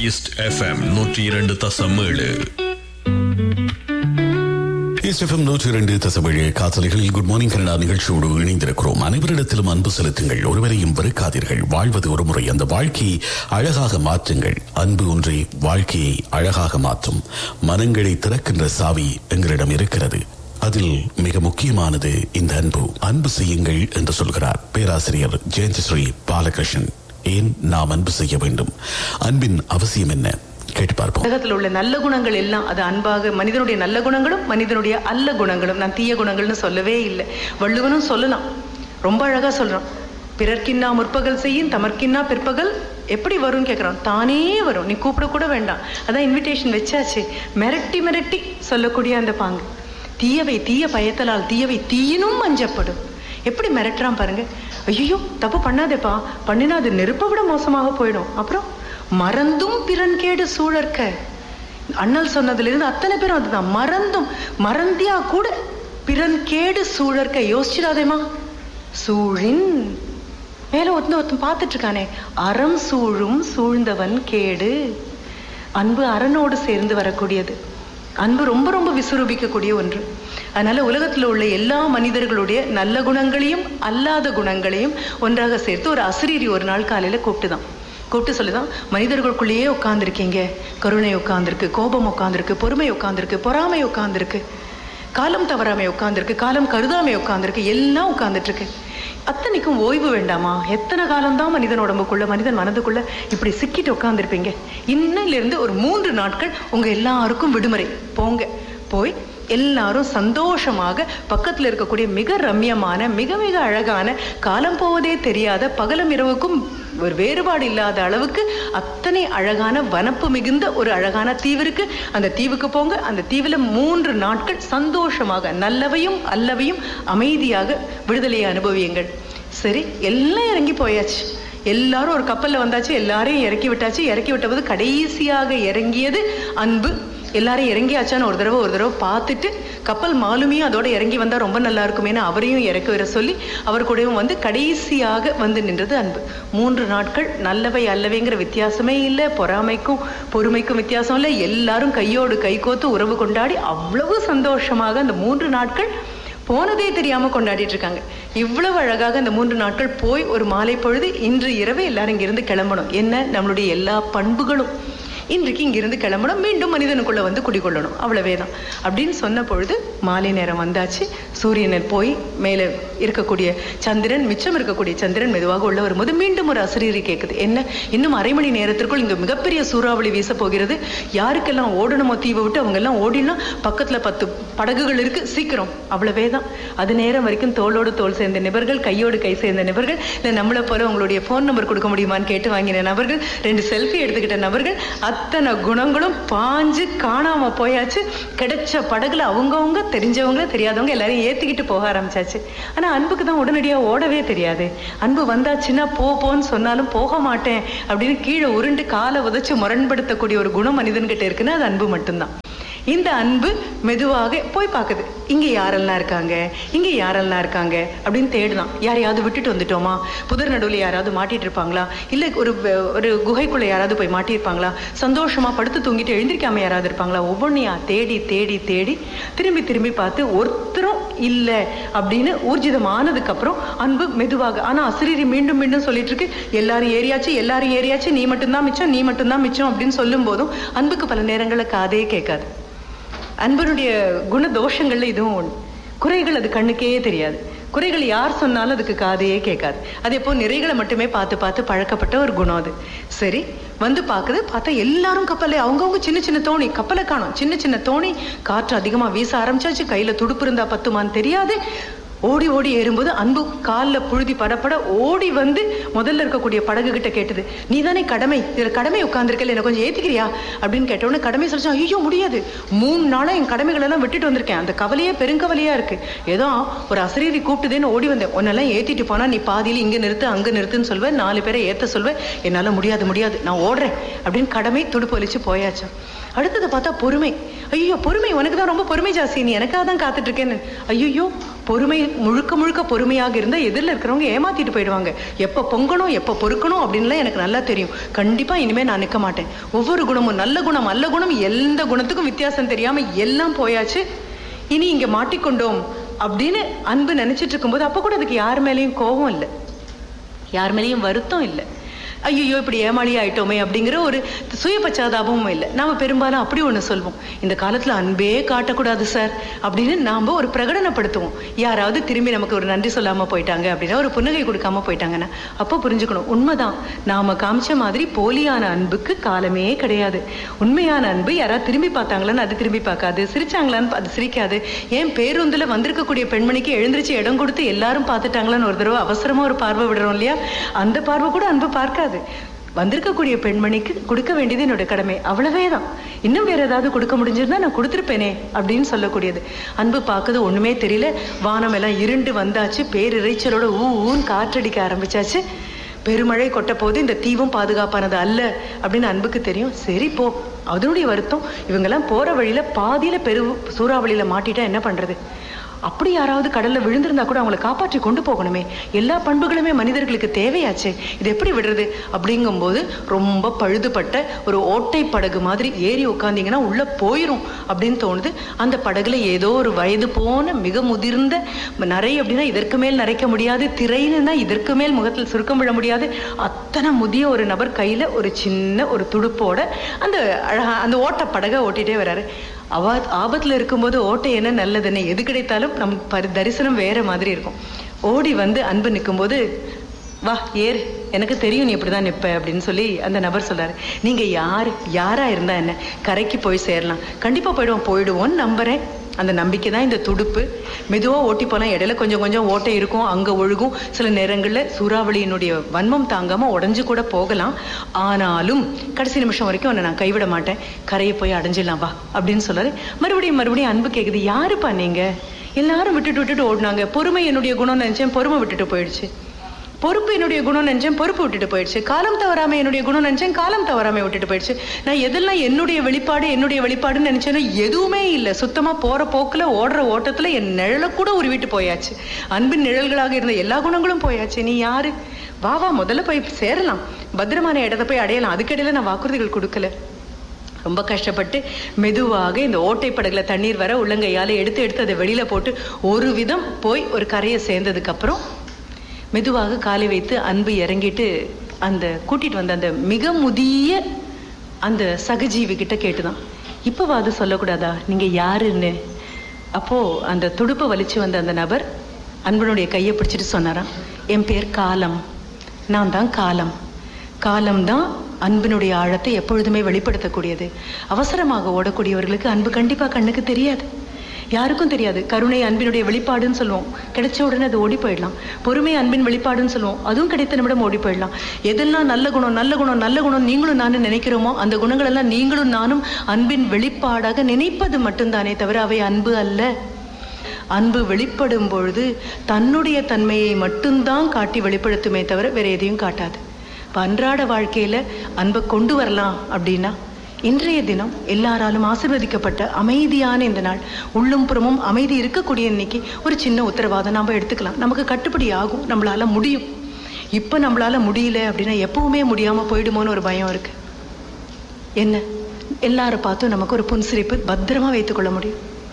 east FM நூற்றி இரண்டு தசம் ஏழு எஸ்எஃப்எம் நூற்றி இரண்டு தசமேழு காத்தலைகளில் குட் மார்னிங் கனடா நிகழ்ச்சியோடு இணைந்திருக்கிறோம் அனைவரிடத்திலும் அன்பு செலுத்துங்கள் ஒருவரையும் வெறுக்காதீர்கள் வாழ்வது ஒரு முறை அந்த வாழ்க்கையை அழகாக மாற்றுங்கள் அன்பு ஒன்றே வாழ்க்கையை அழகாக மாற்றும் மனங்களை திறக்கின்ற சாவி எங்களிடம் இருக்கிறது அதில் மிக முக்கியமானது இந்த அன்பு அன்பு செய்யுங்கள் என்று சொல்கிறார் பேராசிரியர் ஜெயந்திஸ்ரீ பாலகிருஷ்ணன் ஏன் நாம் அன்பு செய்ய வேண்டும் அன்பின் அவசியம் என்ன கேட்டு பார்ப்போம் உலகத்தில் உள்ள நல்ல குணங்கள் எல்லாம் அது அன்பாக மனிதனுடைய நல்ல குணங்களும் மனிதனுடைய அல்ல குணங்களும் நான் தீய குணங்கள்னு சொல்லவே இல்லை வள்ளுவனும் சொல்லலாம் ரொம்ப அழகா சொல்றான் பிறர்க்கின்னா முற்பகல் செய்யும் தமர்க்கின்னா பிற்பகல் எப்படி வரும்னு கேட்குறான் தானே வரும் நீ கூப்பிட கூட வேண்டாம் அதான் இன்விடேஷன் வச்சாச்சு மிரட்டி மிரட்டி சொல்லக்கூடிய அந்த பாங்கு தீயவை தீய பயத்தலால் தீயவை தீயினும் அஞ்சப்படும் எப்படி மிரட்டுறான் பாருங்க ஐயோ தப்பு பண்ணாதேப்பா பண்ணினா அது நெருப்பை விட மோசமாக போயிடும் அப்புறம் மறந்தும் பிறன் கேடு சூழற்க அண்ணல் சொன்னதுல அத்தனை பேரும் அதுதான் மறந்தும் மறந்தியா கூட பிறன் கேடு சூழற்க யோசிச்சிடாதேமா சூழின் மேல ஒருத்தன் ஒருத்தன் பார்த்துட்டு இருக்கானே அறம் சூழும் சூழ்ந்தவன் கேடு அன்பு அரணோடு சேர்ந்து வரக்கூடியது அன்பு ரொம்ப ரொம்ப விசுரூபிக்கக்கூடிய ஒன்று அதனால உலகத்துல உள்ள எல்லா மனிதர்களுடைய நல்ல குணங்களையும் அல்லாத குணங்களையும் ஒன்றாக சேர்த்து ஒரு அசிரீரி ஒரு நாள் காலையில கூப்பிட்டுதான் கூப்பிட்டு சொல்லுதான் மனிதர்களுக்குள்ளேயே உட்கார்ந்துருக்கீங்க கருணை உட்கார்ந்துருக்கு கோபம் உட்கார்ந்துருக்கு பொறுமை உட்கார்ந்துருக்கு பொறாமை உட்கார்ந்துருக்கு காலம் தவறாமை உட்கார்ந்துருக்கு காலம் கருதாமை உட்கார்ந்துருக்கு எல்லாம் உட்கார்ந்துட்டு இருக்கு அத்தனைக்கும் ஓய்வு வேண்டாமா எத்தனை காலம்தான் மனிதன் உடம்புக்குள்ள மனிதன் மனதுக்குள்ள இப்படி சிக்கிட்டு உட்கார்ந்துருப்பீங்க இன்னில இருந்து ஒரு மூன்று நாட்கள் உங்க எல்லாருக்கும் விடுமுறை போங்க போய் எல்லாரும் சந்தோஷமாக பக்கத்துல இருக்கக்கூடிய மிக ரம்யமான மிக மிக அழகான காலம் போவதே தெரியாத பகலும் இரவுக்கும் ஒரு வேறுபாடு இல்லாத அளவுக்கு அத்தனை அழகான வனப்பு மிகுந்த ஒரு அழகான தீவு இருக்கு அந்த தீவுக்கு போங்க அந்த தீவுல மூன்று நாட்கள் சந்தோஷமாக நல்லவையும் அல்லவையும் அமைதியாக விடுதலையை அனுபவியுங்கள் சரி எல்லாம் இறங்கி போயாச்சு எல்லாரும் ஒரு கப்பல்ல வந்தாச்சு எல்லாரையும் இறக்கி விட்டாச்சு இறக்கி விட்டபோது கடைசியாக இறங்கியது அன்பு எல்லாரும் இறங்கியாச்சான்னு ஒரு தடவை ஒரு தடவை பார்த்துட்டு கப்பல் மாலுமியும் அதோட இறங்கி வந்தா ரொம்ப நல்லா இருக்குமேனு அவரையும் இறக்க வர சொல்லி அவர் கூடயும் வந்து கடைசியாக வந்து நின்றது அன்பு மூன்று நாட்கள் நல்லவை அல்லவைங்கிற வித்தியாசமே இல்லை பொறாமைக்கும் பொறுமைக்கும் வித்தியாசம் இல்லை எல்லாரும் கையோடு கை கோத்து உறவு கொண்டாடி அவ்வளவு சந்தோஷமாக அந்த மூன்று நாட்கள் போனதே தெரியாம கொண்டாடிட்டு இருக்காங்க இவ்வளவு அழகாக அந்த மூன்று நாட்கள் போய் ஒரு மாலை பொழுது இன்று இரவு எல்லாரும் இங்கிருந்து கிளம்பணும் என்ன நம்மளுடைய எல்லா பண்புகளும் இன்றைக்கு இங்கிருந்து கிளம்பணும் மீண்டும் மனிதனுக்குள்ள வந்து குடிக்கொள்ளணும் அவ்வளவே தான் அப்படின்னு சொன்ன பொழுது மாலை நேரம் வந்தாச்சு சூரியனர் போய் மேலே இருக்கக்கூடிய சந்திரன் மிச்சம் இருக்கக்கூடிய சந்திரன் மெதுவாக உள்ள வரும்போது மீண்டும் ஒரு அசிரீரி கேட்குது என்ன இன்னும் அரை மணி நேரத்திற்குள் இங்க மிகப்பெரிய சூறாவளி வீச போகிறது யாருக்கெல்லாம் ஓடணுமோ தீவை விட்டு அவங்க எல்லாம் ஓடினா பக்கத்துல பத்து படகுகள் இருக்கு சீக்கிரம் அவ்வளவே தான் அது நேரம் வரைக்கும் தோளோடு தோல் சேர்ந்த நிபர்கள் கையோடு கை சேர்ந்த நிபர்கள் இல்லை நம்மளை போல உங்களுடைய ஃபோன் நம்பர் கொடுக்க முடியுமான்னு கேட்டு வாங்கின நபர்கள் ரெண்டு செல்ஃபி எடுத்துக்கிட்ட நபர்கள் அத்தனை குணங்களும் பாஞ்சு காணாம போயாச்சு கிடைச்ச படகுல அவங்கவுங்க தெரிஞ்சவங்க தெரியாதவங்க எல்லாரையும் ஏத்திக்கிட்டு போக ஆரம்பிச்சாச்சு ஆனா அன்புக்கு தான் உடனடியா ஓடவே தெரியாது அன்பு வந்தாச்சுன்னா போ போன்னு சொன்னாலும் போக மாட்டேன் அப்படின்னு கீழே உருண்டு காலை உதைச்சு முரண்படுத்தக்கூடிய ஒரு குணம் மனிதன்கிட்ட இருக்குன்னா அது அன்பு மட்டும்தான் இந்த அன்பு மெதுவாக போய் பார்க்குது இங்க யாரெல்லாம் இருக்காங்க இங்க யாரெல்லாம் இருக்காங்க அப்படின்னு தேடுதான் யாரையாவது விட்டுட்டு வந்துட்டோமா புதர் நடுவில் யாராவது மாட்டிட்டு இருப்பாங்களா இல்ல ஒரு வ- ஒரு குகைக்குள்ள யாராவது போய் மாட்டியிருப்பாங்களா சந்தோஷமா படுத்து தூங்கிட்டு எழுந்திருக்காம யாராவது இருப்பாங்களா ஒவ்வொன்றையா தேடி தேடி தேடி திரும்பி திரும்பி பார்த்து ஒருத்தரும் இல்லை அப்படின்னு ஊர்ஜிதமானதுக்கு அப்புறம் அன்பு மெதுவாக ஆனா அசிரீரி மீண்டும் மீண்டும் சொல்லிட்டு இருக்கு எல்லாரும் ஏறியாச்சு எல்லாரும் ஏறியாச்சு நீ மட்டும்தான் மிச்சம் நீ மட்டும்தான் மிச்சம் அப்படின்னு சொல்லும் போதும் அன்புக்கு பல நேரங்களில் காதே கேட்காது அன்பனுடைய குண தோஷங்கள்ல இதுவும் ஒண்ணு குறைகள் அது கண்ணுக்கே தெரியாது குறைகள் யார் சொன்னாலும் அதுக்கு காதையே கேட்காது அதே போல் நிறைகளை மட்டுமே பார்த்து பார்த்து பழக்கப்பட்ட ஒரு குணம் அது சரி வந்து பார்க்குது பார்த்தா எல்லாரும் கப்பலை அவங்கவுங்க சின்ன சின்ன தோணி கப்பலை காணும் சின்ன சின்ன தோணி காற்று அதிகமா வீச ஆரம்பிச்சாச்சு கையில துடுப்பு இருந்தா பத்துமான்னு தெரியாது ஓடி ஓடி ஏறும்போது அன்பு காலில் புழுதி படப்பட ஓடி வந்து முதல்ல இருக்கக்கூடிய படகு கிட்ட கேட்டது நீ தானே கடமை இதுல கடமை உட்காந்துருக்கல என்ன கொஞ்சம் ஏத்திக்கிறியா அப்படின்னு கேட்டவுடனே கடமை சொல்லிச்சா ஐயோ முடியாது மூணு நாளா என் கடைமைகள் எல்லாம் விட்டுட்டு வந்திருக்கேன் அந்த கவலையே பெருங்கவலையா இருக்கு ஏதோ ஒரு அசரீரி கூப்பிட்டுதேன்னு ஓடி வந்தேன் உன்னெல்லாம் ஏத்திட்டு போனா நீ பாதியில இங்க நிறுத்து அங்க நிறுத்துன்னு சொல்வேன் நாலு பேரை ஏத்த சொல்வேன் என்னால முடியாது முடியாது நான் ஓடுறேன் அப்படின்னு கடமை துடுப்பு வலிச்சு போயாச்சு அடுத்தது பார்த்தா பொறுமை ஐயோ பொறுமை உனக்கு தான் ரொம்ப பொறுமை ஜாஸ்தி நீ எனக்காக தான் காத்துட்டு இருக்கேன்னு ஐயோ பொறுமை முழுக்க முழுக்க பொறுமையாக இருந்தால் எதிரில் இருக்கிறவங்க ஏமாத்திட்டு போயிடுவாங்க எப்போ பொங்கணும் எப்போ பொறுக்கணும் அப்படின்லாம் எனக்கு நல்லா தெரியும் கண்டிப்பாக இனிமேல் நான் நிற்க மாட்டேன் ஒவ்வொரு குணமும் நல்ல குணம் நல்ல குணம் எந்த குணத்துக்கும் வித்தியாசம் தெரியாமல் எல்லாம் போயாச்சு இனி இங்கே மாட்டிக்கொண்டோம் அப்படின்னு அன்பு நினைச்சிட்டு இருக்கும்போது அப்போ கூட அதுக்கு யார் மேலேயும் கோபம் இல்லை யார் மேலேயும் வருத்தம் இல்லை ஐயோ இப்படி ஏமாளி ஆயிட்டோமே அப்படிங்கிற ஒரு சுய பச்சாதாபமும் இல்லை நாம பெரும்பாலும் அப்படி ஒன்று சொல்வோம் இந்த காலத்தில் அன்பே காட்டக்கூடாது சார் அப்படின்னு நாம் ஒரு பிரகடனப்படுத்துவோம் யாராவது திரும்பி நமக்கு ஒரு நன்றி சொல்லாமல் போயிட்டாங்க அப்படின்னா ஒரு புன்னகை கொடுக்காம போயிட்டாங்கன்னா அப்போ புரிஞ்சுக்கணும் உண்மைதான் நாம காமிச்ச மாதிரி போலியான அன்புக்கு காலமே கிடையாது உண்மையான அன்பு யாராவது திரும்பி பார்த்தாங்களான்னு அது திரும்பி பார்க்காது சிரிச்சாங்களான்னு அது சிரிக்காது ஏன் பேருந்தில் வந்திருக்கக்கூடிய பெண்மணிக்கு எழுந்திருச்சு இடம் கொடுத்து எல்லாரும் பார்த்துட்டாங்களான்னு ஒரு தடவை அவசரமா ஒரு பார்வை விடுறோம் இல்லையா அந்த பார்வை கூட அன்பு பார்க்காது வந்திருக்கக்கூடிய பெண்மணிக்கு கொடுக்க வேண்டியது என்னோட கடமை அவ்வளவே தான் இன்னும் வேற ஏதாவது கொடுக்க முடிஞ்சிருந்தா நான் கொடுத்துருப்பேனே அப்படின்னு சொல்லக்கூடியது அன்பு பார்க்கறது ஒண்ணுமே தெரியல வானம் எல்லாம் இருண்டு வந்தாச்சு பேரிரைச்சலோட ஊ ஊன்னு காற்றடிக்க ஆரம்பிச்சாச்சு பெருமழை கொட்ட போது இந்த தீவும் பாதுகாப்பானது அல்ல அப்படின்னு அன்புக்கு தெரியும் சரி போ அதனுடைய வருத்தம் இவங்கெல்லாம் போற வழியில பாதியில பெரு சூறாவளியில மாட்டிட்டா என்ன பண்றது அப்படி யாராவது கடல்ல விழுந்திருந்தா கூட அவங்கள காப்பாற்றி கொண்டு போகணுமே எல்லா பண்புகளுமே மனிதர்களுக்கு தேவையாச்சே இது எப்படி விடுறது அப்படிங்கும்போது ரொம்ப பழுதுபட்ட ஒரு ஓட்டை படகு மாதிரி ஏறி உட்காந்தீங்கன்னா உள்ள போயிரும் அப்படின்னு தோணுது அந்த படகுல ஏதோ ஒரு வயது போன மிக முதிர்ந்த நரை அப்படின்னா இதற்கு மேல் நரைக்க முடியாது திரைன்னா இதற்கு மேல் முகத்தில் சுருக்கம் விழ முடியாது அத்தனை முதிய ஒரு நபர் கையில ஒரு சின்ன ஒரு துடுப்போட அந்த அழகா அந்த ஓட்ட படகை ஓட்டிட்டே வராரு அவ ஆபத்துல இருக்கும்போது ஓட்டை என்ன நல்லதுன்னு எது கிடைத்தாலும் நம் பரி தரிசனம் வேற மாதிரி இருக்கும் ஓடி வந்து அன்பு நிற்கும்போது வா ஏறு எனக்கு தெரியும் நீ இப்படிதான் நிப்ப அப்படின்னு சொல்லி அந்த நபர் சொல்றாரு நீங்க யாரு யாரா இருந்தா என்ன கரைக்கு போய் சேரலாம் கண்டிப்பா போயிடுவோம் போயிடுவோம்னு நம்புறேன் அந்த நம்பிக்கை தான் இந்த துடுப்பு மெதுவாக ஓட்டி போனால் இடையில கொஞ்சம் கொஞ்சம் ஓட்டை இருக்கும் அங்கே ஒழுகும் சில நேரங்களில் சூறாவளியினுடைய வன்மம் தாங்காமல் உடஞ்சு கூட போகலாம் ஆனாலும் கடைசி நிமிஷம் வரைக்கும் உன்னை நான் கைவிட மாட்டேன் கரையை போய் அடைஞ்சிடலாம் வா அப்படின்னு சொல்றாரு மறுபடியும் மறுபடியும் அன்பு கேட்குது யாருப்பா நீங்க எல்லாரும் விட்டுட்டு விட்டுட்டு ஓடினாங்க பொறுமை என்னுடைய குணம்னு நினைச்சேன் பொறுமை விட்டுட்டு போயிடுச்சு பொறுப்பு என்னுடைய குணம் நினைச்சேன் பொறுப்பு விட்டுட்டு போயிடுச்சு காலம் தவறாம என்னுடைய குணம் நினைச்சேன் காலம் தவறாம விட்டுட்டு போயிடுச்சு நான் எதெல்லாம் என்னுடைய வெளிப்பாடு என்னுடைய வெளிப்பாடுன்னு நினைச்சேனோ எதுவுமே இல்லை சுத்தமா போற போக்குல ஓடுற ஓட்டத்துல என் நிழலை கூட உருவிட்டு போயாச்சு அன்பின் நிழல்களாக இருந்த எல்லா குணங்களும் போயாச்சு நீ யாரு வா வா முதல்ல போய் சேரலாம் பத்திரமான இடத்தை போய் அடையலாம் அதுக்கிடையில நான் வாக்குறுதிகள் கொடுக்கல ரொம்ப கஷ்டப்பட்டு மெதுவாக இந்த ஓட்டை படகுல தண்ணீர் வர உள்ளங்கையால எடுத்து எடுத்து அதை வெளியில போட்டு ஒரு விதம் போய் ஒரு கரையை சேர்ந்ததுக்கு அப்புறம் மெதுவாக காலை வைத்து அன்பு இறங்கிட்டு அந்த கூட்டிட்டு வந்த அந்த மிக முதிய அந்த சகஜீவி கிட்ட கேட்டுதான் இப்போவாது சொல்லக்கூடாதா நீங்க யாருன்னு அப்போ அந்த துடுப்பை வலிச்சு வந்த அந்த நபர் அன்பனுடைய கையை பிடிச்சிட்டு சொன்னாராம் என் பேர் காலம் நான் தான் காலம் காலம்தான் அன்பினுடைய ஆழத்தை எப்பொழுதுமே வெளிப்படுத்தக்கூடியது அவசரமாக ஓடக்கூடியவர்களுக்கு அன்பு கண்டிப்பா கண்ணுக்கு தெரியாது யாருக்கும் தெரியாது கருணை அன்பினுடைய வெளிப்பாடுன்னு சொல்லுவோம் கிடைச்ச உடனே அது ஓடி போயிடலாம் பொறுமை அன்பின் வெளிப்பாடுன்னு சொல்லுவோம் அதுவும் கிடைத்த நிமிடம் ஓடி போயிடலாம் எதெல்லாம் நல்ல குணம் நல்ல குணம் நல்ல குணம் நீங்களும் நானும் நினைக்கிறோமோ அந்த குணங்கள் எல்லாம் நீங்களும் நானும் அன்பின் வெளிப்பாடாக நினைப்பது மட்டும்தானே தவிர அவை அன்பு அல்ல அன்பு வெளிப்படும் பொழுது தன்னுடைய தன்மையை மட்டும்தான் காட்டி வெளிப்படுத்துமே தவிர வேற எதையும் காட்டாது இப்ப அன்றாட வாழ்க்கையில அன்பை கொண்டு வரலாம் அப்படின்னா இன்றைய தினம் எல்லாராலும் ஆசிர்வதிக்கப்பட்ட அமைதியான இந்த நாள் உள்ளும் புறமும் அமைதி இருக்கக்கூடிய இன்னைக்கு ஒரு சின்ன உத்தரவாதம் நாம எடுத்துக்கலாம் நமக்கு கட்டுப்படி ஆகும் நம்மளால முடியும் இப்ப நம்மளால முடியல அப்படின்னா எப்பவுமே முடியாம போயிடுமோன்னு ஒரு பயம் இருக்கு என்ன எல்லாரை பார்த்தும் நமக்கு ஒரு புன்சிரிப்பு பத்திரமா வைத்துக்கொள்ள முடியும்